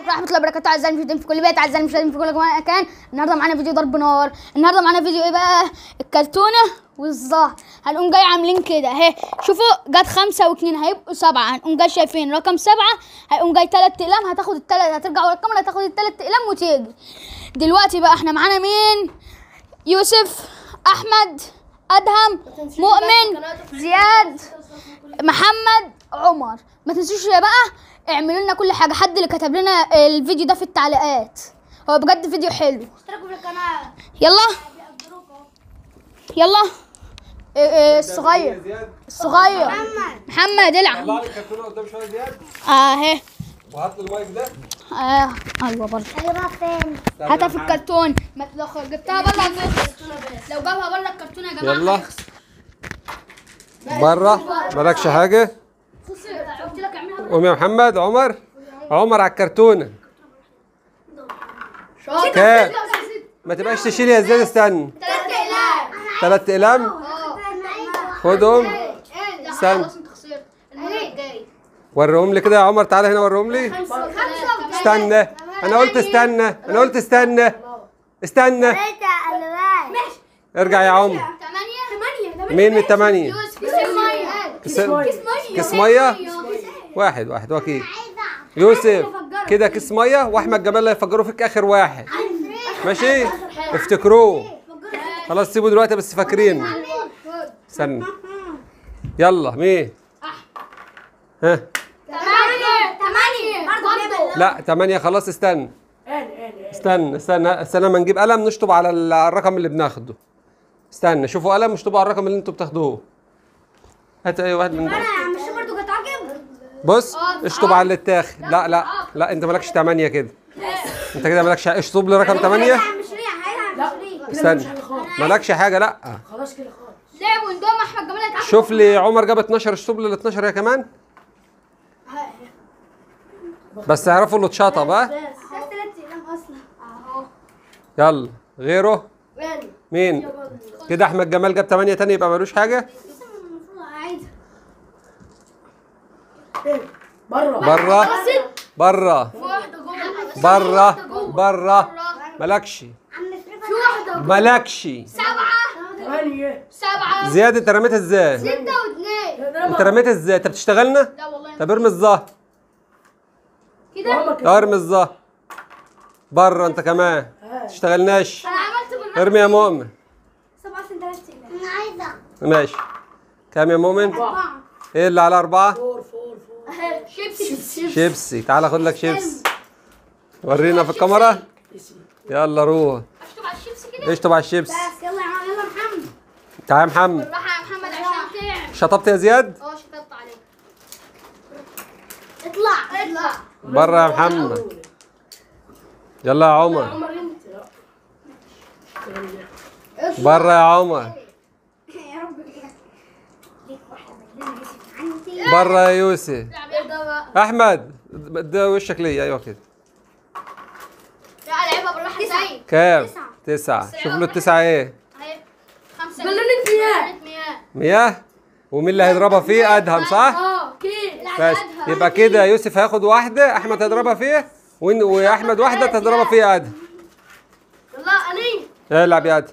ورحمه الله وبركاته اعزائي المشاهدين في كل بيت اعزائي المشاهدين في كل مكان النهارده معانا فيديو ضرب نار النهارده معانا فيديو ايه بقى الكرتونه والزهر هنقوم جاي عاملين كده اهي شوفوا جت خمسة واتنين هيبقوا سبعة هنقوم جاي شايفين رقم سبعة هيقوم جاي تلات اقلام هتاخد التلات هترجع ورا الكاميرا هتاخد التلات اقلام وتيجي دلوقتي بقى احنا معانا مين يوسف احمد ادهم مؤمن زياد محمد عمر ما تنسوش يا بقى اعملوا لنا كل حاجه حد اللي كتب لنا الفيديو ده في التعليقات هو بجد فيديو حلو اشتركوا في القناة يلا يلا إيه إيه الصغير زياد الصغير محمد العب طلع لي الكرتونه قدام شويه زياد اهي وهات لي المايك ده آه. ايوه برضه ايوه فين هاتها في الكرتون ما تدخل جبتها بره هتخسر لو جابها بره الكرتون يا جماعه يلا هيخسر. بره مالكش حاجه خسر قلت لك اعملها بره. قوم يا محمد عمر عمر على الكرتونه كام ما تبقاش تشيل يا زياد استنى تلات اقلام ثلاث اقلام خدهم لا استنى. خلاص انت خسرت المره الجايه وريهم لي كده يا عمر تعالى هنا وريهم لي خمسه استنى انا قلت استنى انا قلت استنى استنى ثلاثة الوان ماشي ارجع يا عمر ثمانيه ثمانيه مين من الثمانيه يوسف كيس ميه كيس كيس ميه واحد واحد واكيد يوسف كده كيس ميه واحمد جمال اللي هيفجروا فيك اخر واحد ماشي افتكروه خلاص سيبوا دلوقتي بس فاكرين استنى يلا مين ها ثمانيه ثمانيه برضه لا تمانية خلاص استنى استنى استنى استنى ما نجيب قلم نشطب على ال- الرقم اللي بناخده استنى شوفوا قلم اشطبوا على الرقم اللي انتوا بتاخدوه هات اي واحد من دول مش برضه كنت عاجب بص اشطب على اللي اتاخد لا لا لا انت مالكش 8 كده انت كده مالكش اشطب لي رقم 8 مش ريح هيلعب مش ريح استنى مالكش حاجه لا خلاص كده خلاص لعبوا اندوم احمد جمال اتعب شوف لي عمر جاب 12 اشطب لي ال 12 يا كمان بس اعرفوا اللي اتشطب ها ثلاث ايام اصلا اهو يلا غيره مين كده احمد جمال جاب 8 تاني يبقى ملوش حاجه المفروض عادي بره بره بره واحده جوه بره بره مالكش عم نصرف في واحده مالكش سبعه ثمانية سبعه زياد انت رميتها ازاي سته واثنين انت رميتها ازاي انت بتشتغلنا لا والله طب ارمي الظهر كده ارمي الظهر بره انت كمان تشتغلناش انا عملت بالرقم ارمي يا مؤمن سبعة سنين ثلاث ايام انا عايزة ماشي كام يا مؤمن أربعة ايه اللي على اربعه فور فور فور شيبسي شيبسي تعالى خد لك شيبسي ورينا في الكاميرا يلا روح اشطب على الشيبسي كده اشطب على الشيبس بس يلا يا عم يلا محمد تعالى يا محمد بالراحه يا محمد عشان تعب شطبت يا زياد اه شطبت عليك اطلع اطلع بره يا محمد يلا يا عمر بره يا عمر يا رب ليك واحدة بدنا يوسف عندي بره يا يوسف العب ده بقى احمد ده وشك ليا ايوه كده لا لعبها بالراحه زي كام تسعة. تسعة شوف له التسعة ايه اهي خمسه بلونة مياه. بلونة مياه مياه ومين اللي هيضربها فيه ادهم صح اه كده بس يبقى كده يوسف هياخد واحدة احمد هيضربها فيه وإن- واحمد واحدة تضربها فيها ادهم يلا اني العب يا ادهم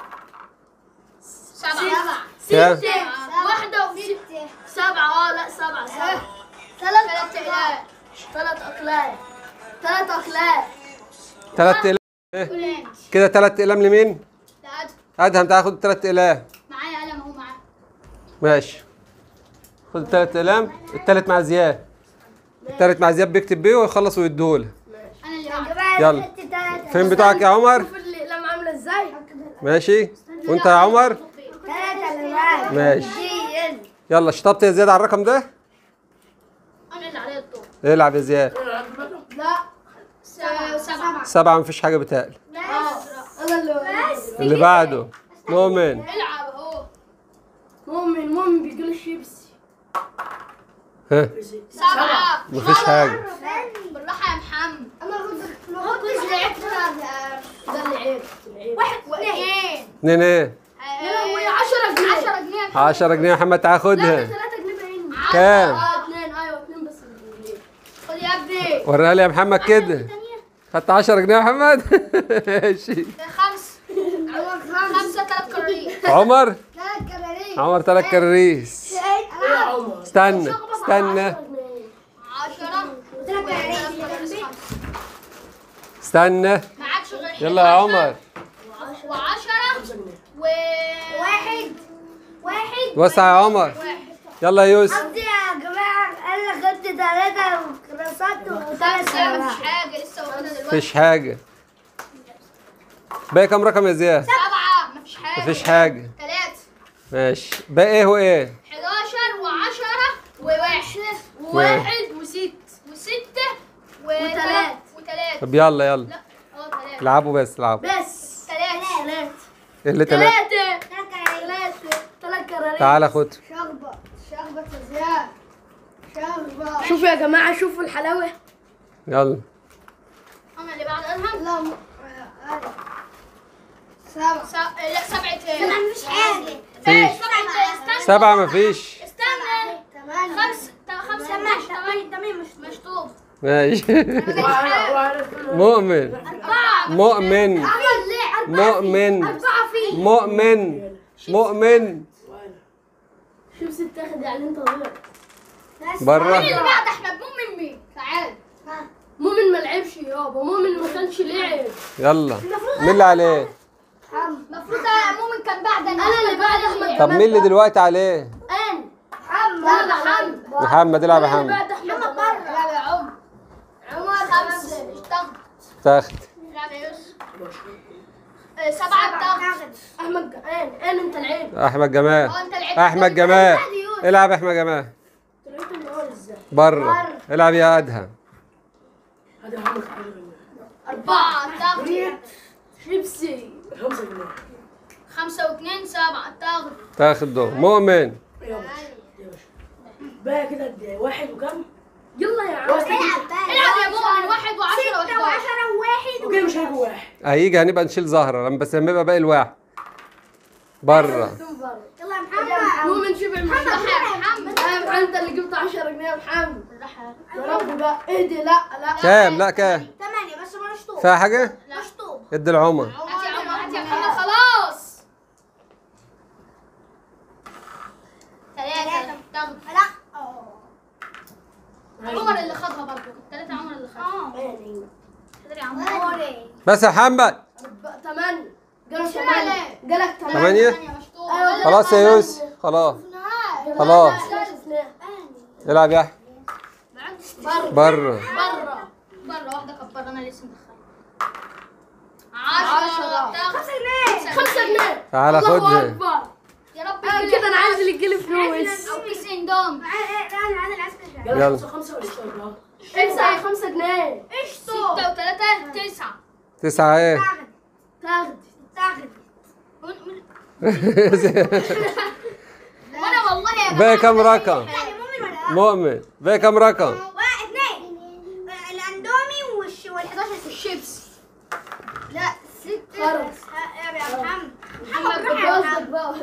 سبعه كام واحده وستة سبعه اه لا سبعه سبعه ثلاث اقلام ثلاث اقلام ثلاث اقلام تلات اقلام إيه؟ كده تلات اقلام لمين تعال ادهم تاخد تلات اقلام معايا قلم اهو معايا ماشي خد التلات اقلام التالت مع زياد التالت مع زياد بيكتب بيه ويخلص ويديهولك انا اللي معايا يلا فين بتوعك يا عمر الاقلام عامله ازاي ماشي وانت يا عمر ثلاثة الوان ماشي دي يلا شطبت يا زياد على الرقم ده انا اللي عليا الدور العب يا زياد لا سبعه سبعه سبعة مفيش حاجة بتقل انا اللي اللي بعده مؤمن العب اهو مؤمن مؤمن بيقول الشيبسي ها سبعه مفيش حاجة بالراحه يا محمد انا كنت لعبت ده اللي عيب واحد واثنين اتنين ايه 10 جنيه 10 جنيه 10 جنيه يا محمد تعال خدها 3 جنيه باين كام اه اثنين ايوه اثنين بس خد يا ابني وريها لي يا محمد كده خدت 10 جنيه يا محمد ماشي خمس خمسة ثلاث كراريس عمر ثلاث كراريس عمر ثلاث كراريس يا عمر استنى استنى عشرة ثلاث كراريس استنى معكش غير يلا يا عمر وعشرة خمسة جنيه و واحد واحد وسع يا عمر يلا يا يوسف قصدي يا جماعة أنا خدت ثلاثة كراسات وثلاث خمسة مفيش حاجة لسه واخدها دلوقتي مفيش حاجة باقي كام رقم يا زياد؟ سبعة مفيش حاجة مفيش حاجة ثلاثة ماشي باقي ايه وايه؟ 11 و10 وواحد وواحد وست وستة وثلاث وثلاثة طب يلا يلا لا اه ثلاثة العبوا بس العبوا بس ثلاثة ثلاثة إيه اللي تلاتة ثلاثة ثلاثة ثلاث كراريس تعالى خد شخبط شخبط يا زياد شخبط شوفوا يا جماعة شوفوا الحلاوة يلا أنا اللي بعد أدهم لا م- آه، سبعة س... لا سبعة لا مفيش حاجة إيه، سبعة استنى سبعة مفيش استنى ثمانية خمس تا- خمسة مش ثمانية ثمانية مش مشطوب ماشي وعلى وعلى مؤمن أربعة مؤمن أربعة ليه أربعة مؤمن أربعة فيه مؤمن مؤمن شوف ست تاخد يعني انت غلط بره مين اللي بعد أحمد مؤمن مين؟ تعال مؤمن ما لعبش يابا مؤمن ما كانش لعب يلا مين اللي عليه؟ المفروض مؤمن كان بعد انا اللي بعد احمد طب مين اللي دلوقتي عليه؟ انا محمد لا محمد محمد العب يا انا اللي محمد بعد احمد محمد بره لا يا عمر عمر خمسة اشتغل تاخد العب يا يوسف آه، سبعة اشتغل احمد انا انا انت لعبت احمد جمال اه انت لعبت احمد جمال العب يا احمد جمال طلعت النهار ازاي بره العب يا ادهم هذا محمد حاجة أربعة اشتغل شيبسي خمسة جنيه خمسة واثنين سبعة اشتغل تاخد دور مؤمن يلا يا باشا بقى كده قد ايه واحد وكم يلا يا عم العب يا مؤمن واحد وعشرة ستة وحداشر وعشرة وواحد وكده مش هيجي واحد هيجي هنبقى نشيل زهرة لما بس لما يبقى باقي الواحد بره يلا يا محمد مؤمن شبع من محمد محمد انت اللي جبت 10 جنيه يا محمد يا رب بقى اهدي لا لا كام لا كام ثمانية بس مالوش طوب فيها حاجة مالوش طوب ادي العمر هات يا عمر هات يا محمد خلاص ثلاثة اشتغل لا اه عمر اللي خدها برضه الثلاثة عمر اللي خدها قدر يا عمر بس يا محمد ثمانية جالك شمالة. ثمانية جالك ثمانية ثمانية ثمانية مشطوب خلاص يا يوسف خلاص خلاص العب يا احمد بره بره بره واحدة كبر أنا لسه مدخلة عشرة اشتغل خمسة جنيه خمسة جنيه تعالى الله خدها أكبر يا رب آه، كده أنا عايز اللي يجيلي فلوس أو كيس اندوم أنا عايز العسكر يلا. جالك خمسة خمسة ولا اشتغل امسح خمسة جنيه ستة وثلاثة تسعة تسعة ايه تاخدي تاخد وأنا والله يا جماعة باقي كام رقم يعني مؤمن ولا لا؟ مؤمن باقي كام رقم واحد اثنين الاندومي والش وال11 الشيبس لا ستة خلاص. يا يا محمد محمد روح يا قصدك محمد. بقى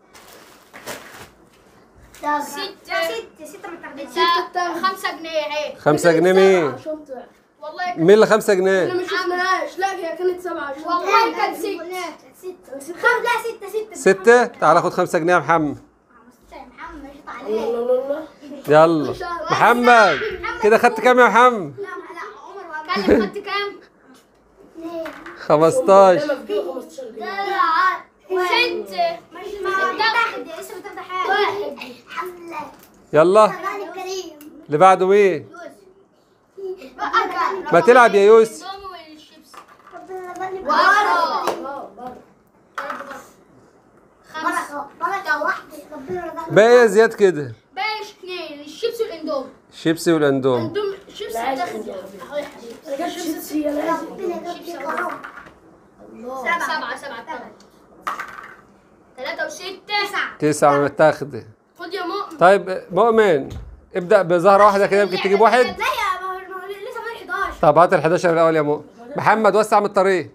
ستة ستة ستة من تاخدين ستة خمسة جنيه اهي خمسة جنيه مين عشان تعرف. والله مين اللي خمسة احنا جنيه ما شفناهاش لا هي كانت سبعة عشان والله كان ست ستة ستة خم لا ستة ستة ستة تعالى خد خمسة جنيه يا محمد ستة يا محمد مش لا عليك لا لا يلا محمد كده خدت كام يا محمد لا لا عمر ولا كلم خدت كام؟ خمستاشر لما بتجيب 15 جنيه ستة مش ما تاخد لسه بتاخد حاجة واحد الحمد لله يلا الرحمن الكريم اللي بعده مين يوسف ما تلعب يا يوسف اندومي والشيبس ربنا يبارك بره اه بره خمسة بركة بركة واحدة ربنا يرزقنا باقي يا زياد كده باقي اثنين الشيبس والاندومي الشيبسي والاندوم عندهم شيبس تاخد يا حبيبي انا جبت شيبسي يا لازم ربنا يرزقك يا رب سبعة سبعة ثلاثة ثلاثة وستة تسعة متاخدة خد يا مؤمن طيب مؤمن ابدأ بزهرة واحدة كده يمكن تجيب واحد لا يا ما هو ما هو لسه فاضل 11 طب هات ال 11 الأول يا مؤمن محمد وسع من الطريق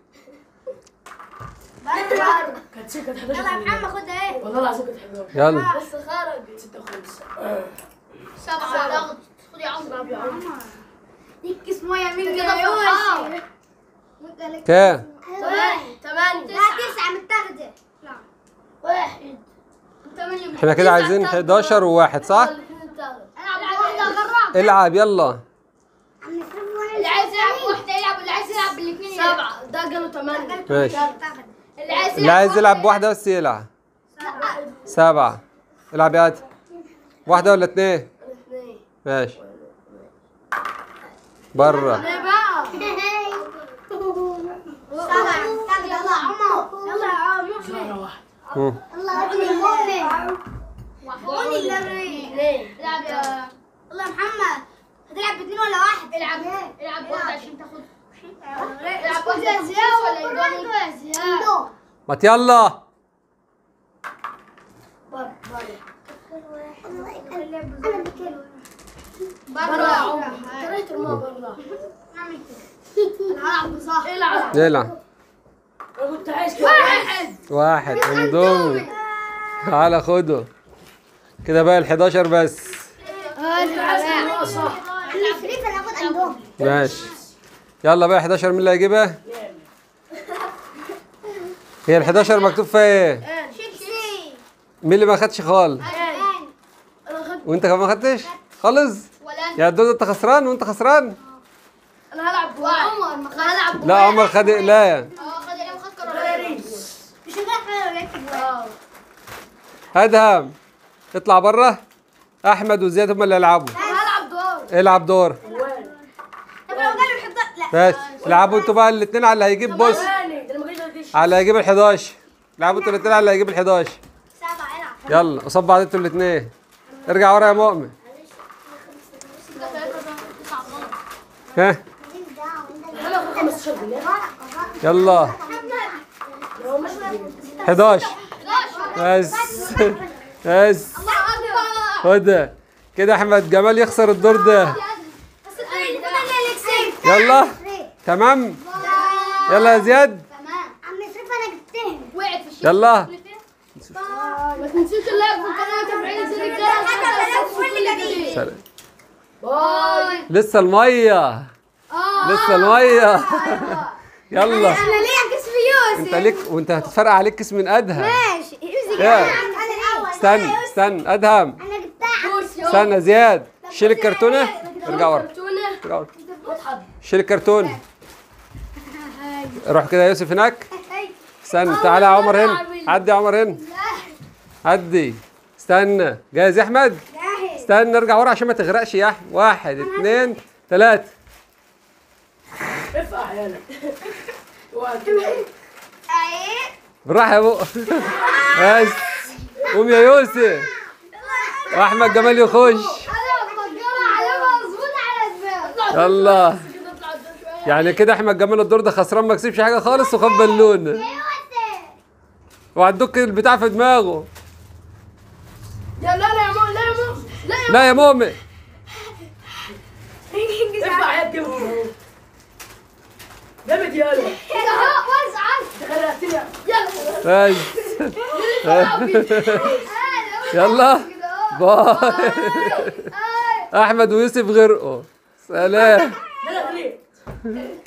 بركة كانت ست كانت 11 يلا يا محمد خد ايه والله العظيم كانت 11 يلا بس خرج 6 و5 سبعة ضغط خد يا عمرو يا عم ديك اسمه يمين كده فرحان. كام ثمانية لا تسعة متاخدة واحد ثمانية احنا كده عايزين 11 وواحد صح العب العب يلا اللي عايز يلعب واحدة يلعب اللي عايز يلعب بالاثنين سبعة ده قالوا ثمانية ماشي اللي عايز اللي عايز يلعب بواحدة بس يلعب سبعة العب يا ادم واحدة ولا اتنين ماشي برا يلا عمر يلا يا عمر مرة واحدة مم. الله ابني مؤمن مؤمن اللي العب يا الله محمد هتلعب باثنين ولا واحد؟ العب العب واحدة عشان تاخد العب واحدة يا زياد ولا يدوني يا زياد ما يلا برا يا عمر العب صح العب يلعب انا كنت عايز كده واحد اندومي تعالى خده كده بقى ال 11 بس كنت عايز كده صح الفريق انا اخد عندهم ماشي يلا بقى 11 مين اللي هيجيبها؟ هي ال 11 مكتوب فيها ايه؟ شيبسي مين اللي ما خدش خالص؟ وانت كمان ما خدتش؟ خالص؟ ولا يا دود انت خسران وانت خسران؟ انا هلعب بواحد عمر ما هلعب لا عمر خد اقلايه اه خد العب خد قرار مش هنلعب حاجه ولا نكتب ادهم اطلع بره احمد وزياد هم اللي يلعبوا هلعب دور العب دور طب لو قالوا الحضور لا بس العبوا انتوا بقى الاثنين على اللي هيجيب بص ثاني ده انا ما جيتش على اللي هيجيب ال 11 العبوا انتوا الاثنين على اللي هيجيب ال 11 سبعة العب يلا قصاد بعض انتوا الاثنين ارجع ورا يا مؤمن ها انا اخد 15 بالله يلا 11 بس بس الله اكبر خدها كده احمد جمال يخسر الدور ده بس الفريق انا اللي كسبت يلا تمام يلا يا زياد تمام عم يصرف انا جبتهم وقعت في الشيء يلا ما تنسوش اللايك والقناة وتفعيل زر الجرس سلام. باي لسه الميه اه لسه الميه يلا انا ليا كسب يوسف انت ليك وانت هتفرق عليك كيس من ادهم ماشي يوسف يا. انا الاول استنى استنى ادهم انا جبتها استنى زياد شيل الكرتونه ارجع ورا كرتونة ارجع ورا شيل الكرتون روح كده يا يوسف هناك استنى تعالى يا عمر هنا عدي يا عمر هنا عدي استنى جاهز يا احمد جاهز استنى ارجع ورا عشان ما تغرقش يا احمد واحد اثنين ثلاثة ارفع عيالك اوعى كده. ايه بالراحة يا ابو بس قوم يا يوسف واحمد جمال يخش انا مفكرة علامة مظبوطة على دماغي يلا يعني كده احمد جمال الدور ده خسران ما كسبش حاجه خالص وخد بالونه يوسف وهتدك البتاع في دماغه يا لا لا يا مو لا يا مو لا يا لا يا مؤمن ارفع يدك اهو جامد يا ولد وزعت انت خلقتني يلا بس يلا باي احمد ويوسف غرقوا سلام ده انا غليت